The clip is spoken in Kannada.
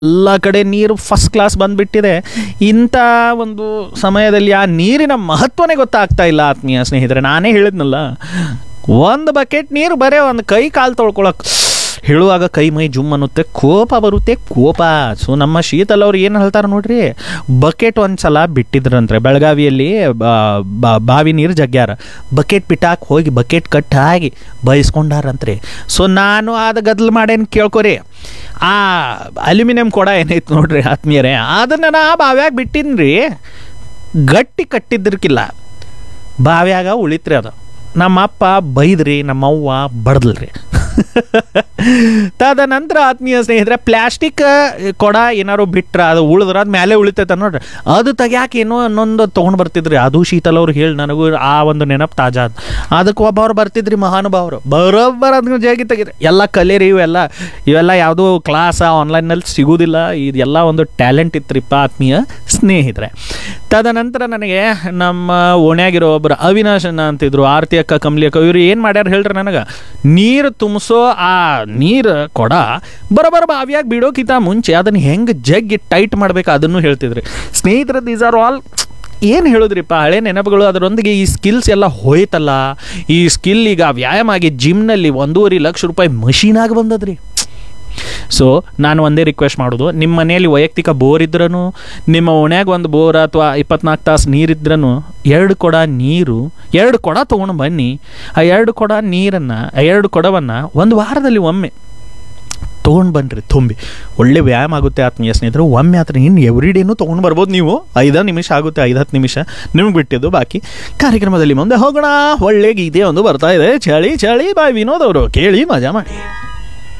ಎಲ್ಲ ಕಡೆ ನೀರು ಫಸ್ಟ್ ಕ್ಲಾಸ್ ಬಂದ್ಬಿಟ್ಟಿದೆ ಇಂಥ ಒಂದು ಸಮಯದಲ್ಲಿ ಆ ನೀರಿನ ಮಹತ್ವನೇ ಗೊತ್ತಾಗ್ತಾ ಇಲ್ಲ ಆತ್ಮೀಯ ಸ್ನೇಹಿತರೆ ನಾನೇ ಹೇಳಿದ್ನಲ್ಲ ಒಂದು ಬಕೆಟ್ ನೀರು ಬರೇ ಒಂದು ಕೈ ಕಾಲು ತೊಳ್ಕೊಳಕ್ ಹೇಳುವಾಗ ಕೈ ಮೈ ಜುಮ್ ಅನ್ನುತ್ತೆ ಕೋಪ ಬರುತ್ತೆ ಕೋಪ ಸೊ ನಮ್ಮ ಶೀತಲ್ ಅವ್ರು ಏನು ಹೇಳ್ತಾರೆ ನೋಡ್ರಿ ಬಕೆಟ್ ಒಂದ್ಸಲ ಬಿಟ್ಟಿದ್ರಂದ್ರೆ ಬೆಳಗಾವಿಯಲ್ಲಿ ಬಾ- ಬಾ- ಬಾವಿ ನೀರು ಜಗ್ಗ್ಯಾರ ಬಕೆಟ್ ಬಿಟ್ಟಾಕ್ ಹೋಗಿ ಬಕೆಟ್ ಕಟ್ ಆಗಿ ಬಯಸ್ಕೊಂಡಾರಂತ್ರಿ ಸೊ ನಾನು ಆದ ಗದ್ಲು ಮಾಡೇನು ಕೇಳ್ಕೊರಿ ಆ ಅಲ್ಯೂಮಿನಿಯಂ ಕೊಡ ಏನೈತೆ ನೋಡ್ರಿ ಆತ್ಮೀಯರೇ ಅದನ್ನು ನಾ ಬಾವ್ಯಾಗ ಬಿಟ್ಟಿನ್ರಿ ಗಟ್ಟಿ ಕಟ್ಟಿದ್ರಕ್ಕಿಲ್ಲ ಬಾವ್ಯಾಗ ಉಳಿತ್ರಿ ಅದು ನಮ್ಮಪ್ಪ ಬೈದ್ರಿ ನಮ್ಮವ್ವ ಬಡ್ದಲ್ರಿ ತದನಂತರ ಆತ್ಮೀಯ ಸ್ನೇಹಿತರೆ ಪ್ಲಾಸ್ಟಿಕ್ ಕೊಡ ಏನಾರು ಬಿಟ್ರ ಅದು ಉಳಿದ್ರ ಅದು ಮೇಲೆ ಉಳಿತೈತೆ ನೋಡ್ರಿ ಅದು ತೆಗ್ಯಾಕೆ ಏನೋ ಇನ್ನೊಂದು ತೊಗೊಂಡು ಬರ್ತಿದ್ರಿ ಅದು ಶೀತಲ್ ಅವ್ರು ಹೇಳಿ ನನಗೂ ಆ ಒಂದು ನೆನಪು ತಾಜಾ ಅದ್. ಅದಕ್ಕೆ ಒಬ್ಬವ್ರು ಬರ್ತಿದ್ರಿ ಮಹಾನುಭಾವರು ಬರೋಬ್ಬರ ಅದನ್ನ ಜಾಗಿ ತೆಗಿದ್ರಿ ಎಲ್ಲ ಕಲೀರಿ ಇವೆಲ್ಲ ಇವೆಲ್ಲ ಯಾವುದೋ ಕ್ಲಾಸ ಆನ್ಲೈನಲ್ಲಿ ಸಿಗೋದಿಲ್ಲ ಇದೆಲ್ಲ ಒಂದು ಟ್ಯಾಲೆಂಟ್ ಇತ್ರಿಪ್ಪ ಆತ್ಮೀಯ ಸ್ನೇಹಿತರೆ ತದನಂತರ ನನಗೆ ನಮ್ಮ ಓಣ್ಯಾಗಿರೋ ಒಬ್ಬರು ಅವಿನಾಶನ ಅಂತಿದ್ರು ಆರತಿ ಅಕ್ಕ ಕಮಲಿ ಅಕ್ಕ ಇವ್ರು ಏನು ಮಾಡ್ಯಾರ ಹೇಳ್ರಿ ನನಗೆ ನೀರು ತುಂಬಿಸೋ ಆ ನೀರು ಕೊಡ ಬರೋಬ್ಬರ ಬಾವಿಯಾಗ ಬಿಡೋಕ್ಕಿಂತ ಮುಂಚೆ ಅದನ್ನು ಹೆಂಗೆ ಜಗ್ಗಿ ಟೈಟ್ ಮಾಡ್ಬೇಕು ಅದನ್ನು ಹೇಳ್ತಿದ್ರಿ ಸ್ನೇಹಿತರೆ ದೀಸ್ ಆರ್ ಆಲ್ ಏನು ಹೇಳೋದ್ರಿಪ್ಪ ಹಳೆ ನೆನಪುಗಳು ಅದರೊಂದಿಗೆ ಈ ಸ್ಕಿಲ್ಸ್ ಎಲ್ಲ ಹೋಯ್ತಲ್ಲ ಈ ಸ್ಕಿಲ್ ಈಗ ವ್ಯಾಯಾಮ ಆಗಿ ಜಿಮ್ನಲ್ಲಿ ಒಂದೂವರೆ ಲಕ್ಷ ರೂಪಾಯಿ ಮಷೀನಾಗಿ ಬಂದದ್ರಿ ಸೊ ನಾನು ಒಂದೇ ರಿಕ್ವೆಸ್ಟ್ ಮಾಡೋದು ನಿಮ್ಮ ಮನೆಯಲ್ಲಿ ವೈಯಕ್ತಿಕ ಬೋರ್ ಇದ್ರೂ ನಿಮ್ಮ ಓಣ್ಯಾಗ ಒಂದು ಬೋರ್ ಅಥವಾ ಇಪ್ಪತ್ನಾಲ್ಕು ತಾಸು ನೀರಿದ್ರೂ ಎರಡು ಕೊಡ ನೀರು ಎರಡು ಕೊಡ ತೊಗೊಂಡು ಬನ್ನಿ ಆ ಎರಡು ಕೊಡ ನೀರನ್ನು ಆ ಎರಡು ಕೊಡವನ್ನು ಒಂದು ವಾರದಲ್ಲಿ ಒಮ್ಮೆ ತೊಗೊಂಡು ಬನ್ನಿರಿ ತುಂಬಿ ಒಳ್ಳೆ ವ್ಯಾಯಾಮ ಆಗುತ್ತೆ ಆತ್ಮೀಯ ಸ್ನೇಹಿತರು ಒಮ್ಮೆ ಆತರ ಇನ್ನು ಎವ್ರಿ ಡೇನೂ ತೊಗೊಂಡು ಬರ್ಬೋದು ನೀವು ಐದು ನಿಮಿಷ ಆಗುತ್ತೆ ಐದು ಹತ್ತು ನಿಮಿಷ ನಿಮ್ಗೆ ಬಿಟ್ಟಿದ್ದು ಬಾಕಿ ಕಾರ್ಯಕ್ರಮದಲ್ಲಿ ಮುಂದೆ ಹೋಗೋಣ ಒಳ್ಳೆ ಗೀತೆ ಒಂದು ಬರ್ತಾ ಇದೆ ಚಳಿ ಚಳಿ ಬಾಯ್ ವಿನೋದ್ ಅವರು ಕೇಳಿ ಮಜಾ ಮಾಡಿ